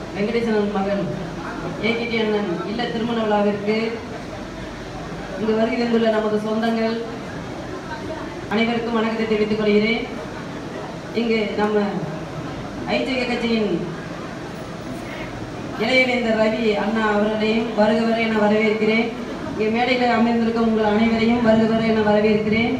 வெங்கடேசன் மகன் ஏகிடி அண்ணன் இல்ல திருமண விழாவிற்கு இங்கு வருகை தந்துள்ள நமது சொந்தங்கள் அனைவருக்கும் வணக்கத்தை தெரிவித்துக் கொள்கிறேன் இங்கு நம்ம ஐஜக கட்சியின் இளையவேந்தர் ரவி அண்ணா அவர்களையும் வருக வர என வரவேற்கிறேன் இங்கே மேடையில் அமர்ந்திருக்கும் உங்கள் அனைவரையும் வருக வர என வரவேற்கிறேன்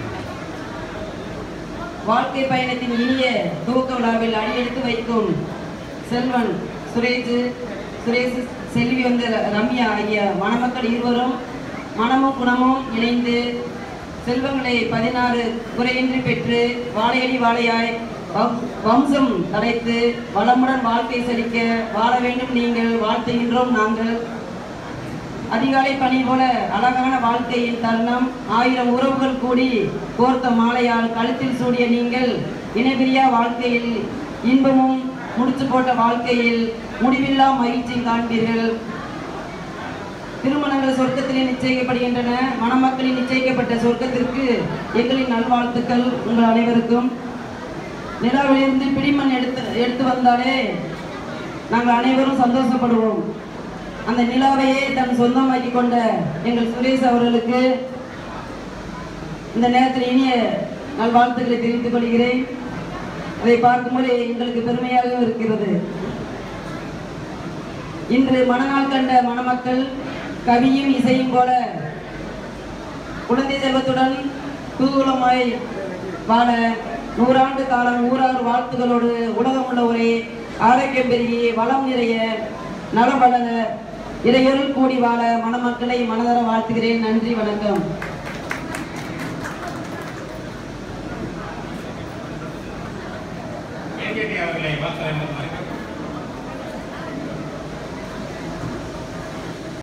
வாழ்க்கை பயணத்தின் இனிய துவக்க விழாவில் அடியெடுத்து வைக்கும் செல்வன் சுரேஷ் சுரேஷ் செல்வி வந்து ரம்யா ஆகிய மணமக்கள் இருவரும் மனமும் குணமும் இணைந்து செல்வங்களை பதினாறு குறையின்றி பெற்று வாழையடி வாழையாய் வம்- வம்சம் தடைத்து வளமுடன் வாழ்க்கை செழிக்க வாழ வேண்டும் நீங்கள் வாழ்த்துகின்றோம் நாங்கள் அதிகாலை பணி போல அழகான வாழ்க்கையின் தருணம் ஆயிரம் உறவுகள் கூடி கோர்த்த மாலையால் கழுத்தில் சூடிய நீங்கள் இணைபிரியா வாழ்க்கையில் இன்பமும் முடிச்சு போட்ட வாழ்க்கையில் முடிவில்லா மகிழ்ச்சி காண்பீர்கள் திருமணங்கள் சொர்க்கத்திலே நிச்சயிக்கப்படுகின்றன மணமக்களில் நிச்சயிக்கப்பட்ட சொர்க்கத்திற்கு எங்களின் நல்வாழ்த்துக்கள் உங்கள் அனைவருக்கும் நிலாவிலிருந்து பிடிமண் எடுத்து எடுத்து வந்தாலே நாங்கள் அனைவரும் சந்தோஷப்படுவோம் அந்த நிலாவையே தன் சொந்தமாக்கி கொண்ட எங்கள் சுரேஷ் அவர்களுக்கு இந்த நேரத்தில் இனிய நல்வாழ்த்துக்களை தெரிவித்துக் கொள்கிறேன் அதை பார்க்கும்போது எங்களுக்கு பெருமையாக இருக்கிறது இன்று மணநாள் கண்ட மணமக்கள் கவியும் இசையும் போல குழந்தை செல்வத்துடன் குதூகலமாய் வாழ நூறாண்டு காலம் ஊரார் வாழ்த்துகளோடு உலகம் உள்ளவரே ஆரோக்கியம் பெருகி வளம் நிறைய நலம் வளர இறையொருள் கூடி வாழ மணமக்களை மனதர வாழ்த்துகிறேன் நன்றி வணக்கம் ஏகேடி அவர்களை வார்த்தை